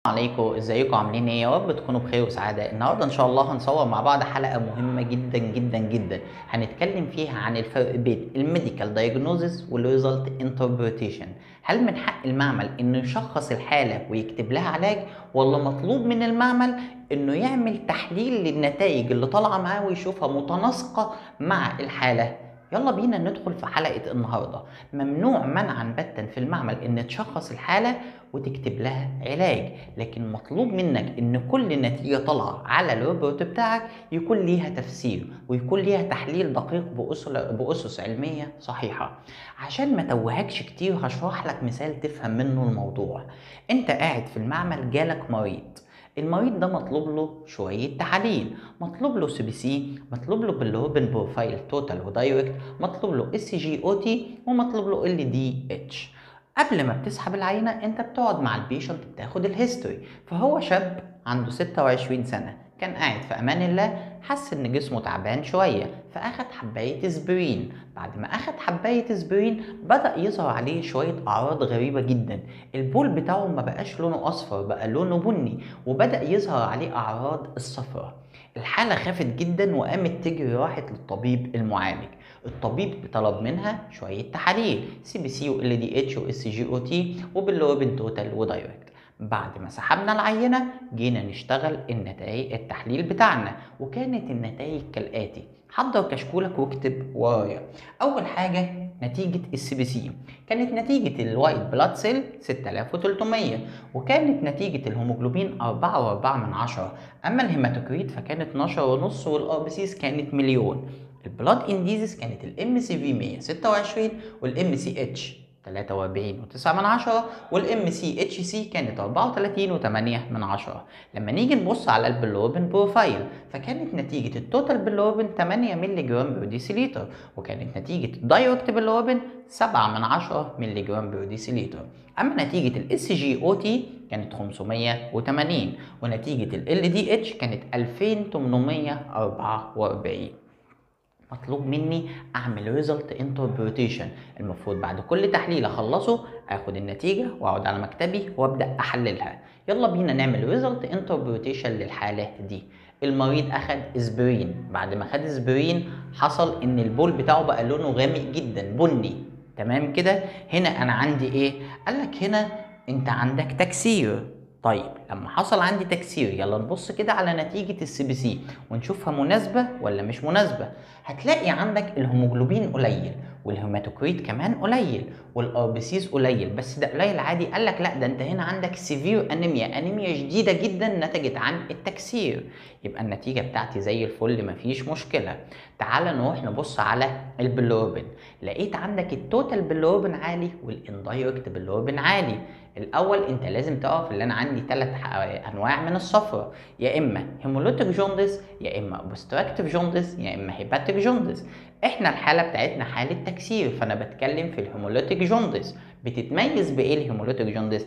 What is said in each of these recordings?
عليكم ازيكم عاملين ايه يا رب تكونوا بخير وسعاده النهارده ان شاء الله هنصور مع بعض حلقه مهمه جدا جدا جدا هنتكلم فيها عن الفرق بين الميديكال دايجنوزس والريزلت انتربريتيشن هل من حق المعمل انه يشخص الحاله ويكتب لها علاج ولا مطلوب من المعمل انه يعمل تحليل للنتائج اللي طالعه معاه ويشوفها متناسقه مع الحاله يلا بينا ندخل في حلقة النهاردة ممنوع منعا باتا في المعمل ان تشخص الحالة وتكتب لها علاج لكن مطلوب منك ان كل نتيجة طالعة على الروبوت بتاعك يكون ليها تفسير ويكون ليها تحليل دقيق بأسس, بأسس علمية صحيحة عشان ما توهكش كتير هشرح لك مثال تفهم منه الموضوع انت قاعد في المعمل جالك مريض المريض ده مطلوب له شوية تحاليل مطلوب له سي بي سي مطلوب له بالروبن بروفايل توتال ودايركت مطلوب له اس جي او تي ومطلوب له ال دي اتش قبل ما بتسحب العينة انت بتقعد مع البيشنت بتاخد الهيستوري فهو شاب عنده 26 سنة كان قاعد في امان الله حس ان جسمه تعبان شويه فاخد حبايه اسبرين بعد ما اخد حبايه اسبرين بدا يظهر عليه شويه اعراض غريبه جدا البول بتاعه ما بقاش لونه اصفر بقى لونه بني وبدا يظهر عليه اعراض الصفرة الحاله خافت جدا وقامت تجري راحت للطبيب المعالج الطبيب طلب منها شويه تحاليل سي بي سي وال دي اتش واس جي او تي وبالروبن توتال ودايركت بعد ما سحبنا العينة جينا نشتغل النتائج التحليل بتاعنا وكانت النتائج كالآتي حضر كشكولك واكتب ورايا أول حاجة نتيجة السي بي سي كانت نتيجة الوايت بلاد سيل 6300 وكانت نتيجة الهيموجلوبين 4.4 من عشرة أما الهيماتوكريت فكانت 12 ونص والار بي سيز كانت مليون البلاد انديزيس كانت الام سي في 126 والام سي اتش 43 و9 من عشرة والام سي اتش سي كانت 34 و8 من عشرة لما نيجي نبص على البلوبين بروفايل فكانت نتيجة التوتال بلوبين 8 مللي جرام بر ديسيليتر وكانت نتيجة الدايركت بلوبين 7 من 10 مللي جرام بر ديسيليتر اما نتيجة الاس جي او تي كانت 580 ونتيجة ال دي اتش كانت 2844 مطلوب مني اعمل ريزلت انتربريتيشن المفروض بعد كل تحليل اخلصه اخد النتيجه واقعد على مكتبي وابدا احللها يلا بينا نعمل ريزلت انتربريتيشن للحاله دي المريض اخد اسبرين بعد ما خد اسبرين حصل ان البول بتاعه بقى لونه غامق جدا بني تمام كده هنا انا عندي ايه قال لك هنا انت عندك تكسير طيب لما حصل عندي تكسير يلا نبص كده على نتيجة السي بي سي ونشوفها مناسبة ولا مش مناسبة هتلاقي عندك الهيموجلوبين قليل والهيماتوكريت كمان قليل والار بي سيز قليل بس ده قليل عادي قال لك لا ده انت هنا عندك سيفير انيميا انيميا شديده جدا نتجت عن التكسير يبقى النتيجه بتاعتي زي الفل مفيش مشكله تعال نروح نبص على البلوبين لقيت عندك التوتال بلوبين عالي والاندايركت بلوبين عالي الاول انت لازم تعرف ان انا عندي ثلاث انواع من الصفرة يا اما هيمولوتيك جوندس يا اما اوبستراكتيف جوندس يا اما هيباتيك جوندس احنا الحاله بتاعتنا حاله تكسير فانا بتكلم في الهيمولوتيك جوندس بتتميز بايه الهيمولوتيك جوندس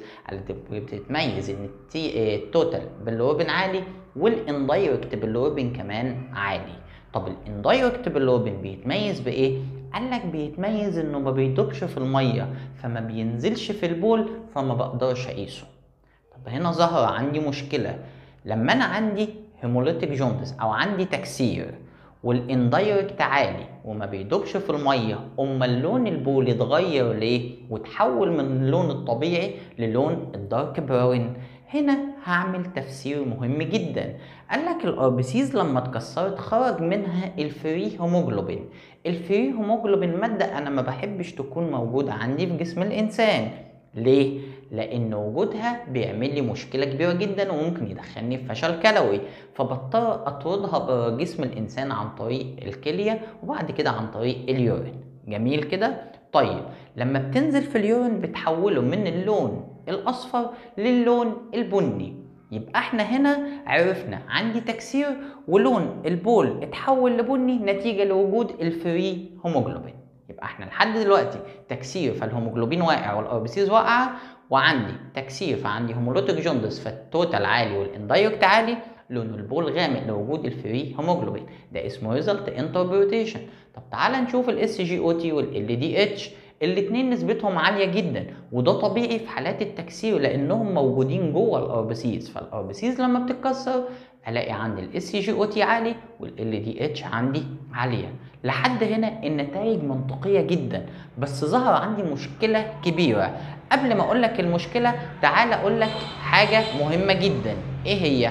بتتميز ان التوتال بالروبين عالي والاندايركت بالروبين كمان عالي طب الاندايركت بالروبين بيتميز بايه قال لك بيتميز انه ما بيدوبش في الميه فما بينزلش في البول فما بقدرش اقيسه طب هنا ظهر عندي مشكله لما انا عندي هيموليتيك جوندس او عندي تكسير والاندايركت عالي وما بيدوبش في الميه امال لون البول اتغير ليه وتحول من اللون الطبيعي للون الدارك براون هنا هعمل تفسير مهم جدا قال لك الار بي سيز لما اتكسرت خرج منها الفري هيموجلوبين الفري هيموجلوبين ماده انا ما بحبش تكون موجوده عندي في جسم الانسان ليه لان وجودها بيعمل لي مشكله كبيره جدا وممكن يدخلني في فشل كلوي فبضطر اطردها بره جسم الانسان عن طريق الكليه وبعد كده عن طريق اليورين جميل كده طيب لما بتنزل في اليورين بتحوله من اللون الاصفر للون البني يبقى احنا هنا عرفنا عندي تكسير ولون البول اتحول لبني نتيجة لوجود الفري هيموجلوبين يبقى احنا لحد دلوقتي تكسير فالهيموجلوبين واقع والار بي سيز واقعه وعندي تكسير فعندي هيمولوتيك جوندس فالتوتال عالي والاندايركت عالي لون البول غامق لوجود الفري هيموجلوبين ده اسمه ريزلت انتربريتيشن طب تعال نشوف الاس جي او تي والال دي اتش الاتنين نسبتهم عاليه جدا وده طبيعي في حالات التكسير لانهم موجودين جوه الار بي سيز فالار بي سيز لما بتتكسر الاقي عندي الاس سي جي او تي عالي والال دي اتش عندي عاليه لحد هنا النتائج منطقيه جدا بس ظهر عندي مشكله كبيره قبل ما اقول لك المشكله تعال اقول لك حاجه مهمه جدا ايه هي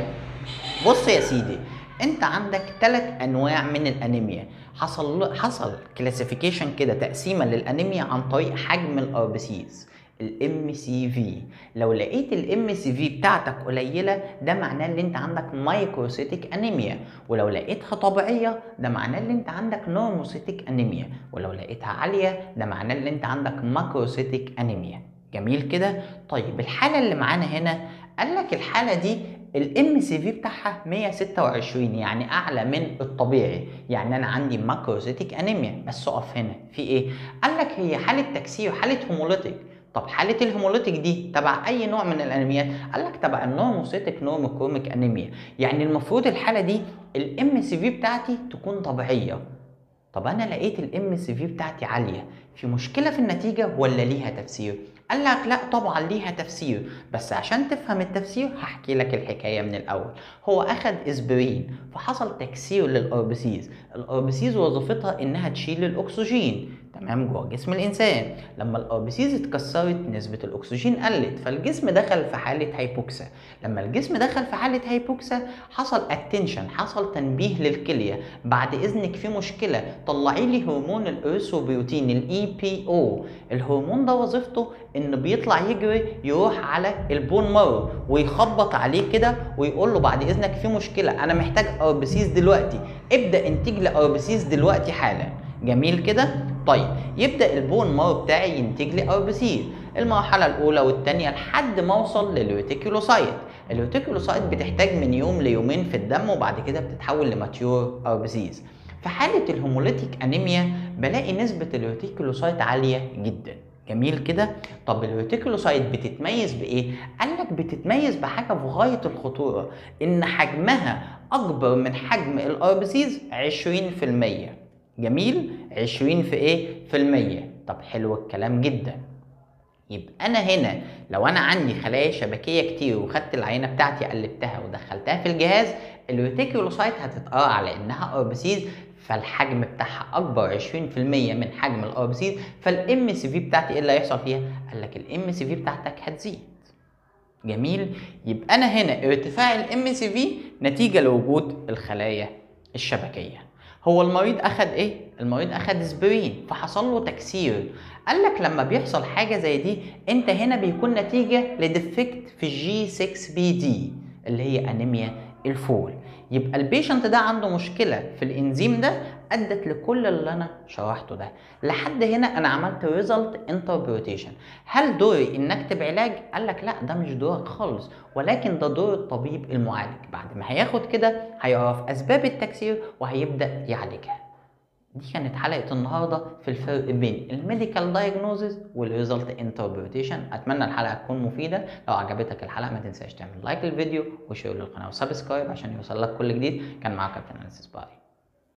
بص يا سيدي انت عندك ثلاث انواع من الانيميا حصل حصل كلاسيفيكيشن كده تقسيمه للانيميا عن طريق حجم الار بي سيز الام سي في لو لقيت الام سي في بتاعتك قليله ده معناه ان انت عندك مايكروسيتيك انيميا ولو لقيتها طبيعيه ده معناه ان انت عندك نورموسيتيك انيميا ولو لقيتها عاليه ده معناه ان انت عندك ماكروسيتيك انيميا جميل كده طيب الحاله اللي معانا هنا قال لك الحاله دي الام سي في بتاعها 126 يعني اعلى من الطبيعي يعني انا عندي ماكروسيتيك انيميا بس اقف هنا في ايه قال لك هي حاله تكسير حاله هيموليتيك طب حاله الهيموليتيك دي تبع اي نوع من الانيميات قال لك تبع النورموسيتيك نورموكروميك انيميا يعني المفروض الحاله دي الام سي في بتاعتي تكون طبيعيه طب انا لقيت الام سي في بتاعتي عاليه في مشكله في النتيجه ولا ليها تفسير قال لك لا طبعا ليها تفسير بس عشان تفهم التفسير هحكي لك الحكايه من الاول هو اخد اسبرين فحصل تكسير للاربسيز الاربسيز وظيفتها انها تشيل الاكسجين تمام جوه جسم الانسان لما الاربسيز اتكسرت نسبه الاكسجين قلت فالجسم دخل في حاله هايبوكسا لما الجسم دخل في حاله هايبوكسا حصل اتنشن حصل تنبيه للكليه بعد اذنك في مشكله طلعي لي هرمون الارثروبيوتين الاي بي او الهرمون ده وظيفته انه بيطلع يجري يروح على البون مارو ويخبط عليه كده ويقول له بعد اذنك في مشكله انا محتاج اربسيس دلوقتي ابدا انتج لي اربسيس دلوقتي حالا جميل كده طيب يبدا البون مارو بتاعي ينتج لي اربسيس المرحله الاولى والثانيه لحد ما اوصل للريتيكولوسايت الريتيكولوسايت بتحتاج من يوم ليومين في الدم وبعد كده بتتحول لماتيور اربسيس في حاله الهيموليتيك انيميا بلاقي نسبه الريتيكولوسايت عاليه جدا جميل كده طب الريتيكولوسايت بتتميز بايه قال لك بتتميز بحاجه في غايه الخطوره ان حجمها اكبر من حجم الاربسيز 20% جميل 20 في ايه في المية طب حلو الكلام جدا يبقى انا هنا لو انا عندي خلايا شبكيه كتير وخدت العينه بتاعتي قلبتها ودخلتها في الجهاز الريتيكولوسايت هتتقرا على انها اربسيز فالحجم بتاعها اكبر 20% من حجم الاربسيز فالام سي في بتاعتي ايه اللي هيحصل فيها؟ قال لك الام سي في بتاعتك هتزيد. جميل؟ يبقى انا هنا ارتفاع الام سي في نتيجه لوجود الخلايا الشبكيه. هو المريض اخد ايه؟ المريض اخد اسبرين فحصل له تكسير. قال لك لما بيحصل حاجه زي دي انت هنا بيكون نتيجه لديفكت في الجي 6 بي دي اللي هي انيميا الفول يبقى البيشنت ده عنده مشكله في الانزيم ده ادت لكل اللي انا شرحته ده لحد هنا انا عملت ريزلت انتربريتيشن هل دوري ان اكتب علاج قال لك لا ده مش دورك خالص ولكن ده دور الطبيب المعالج بعد ما هياخد كده هيعرف اسباب التكسير وهيبدا يعالجها دي كانت حلقه النهارده في الفرق بين الميديكال دايجنوزز والريزلت انتربريتيشن اتمنى الحلقه تكون مفيده لو عجبتك الحلقه ما تنساش تعمل لايك للفيديو وشير للقناه وسبسكرايب عشان يوصل لك كل جديد كان معاك كابتن انسيس باي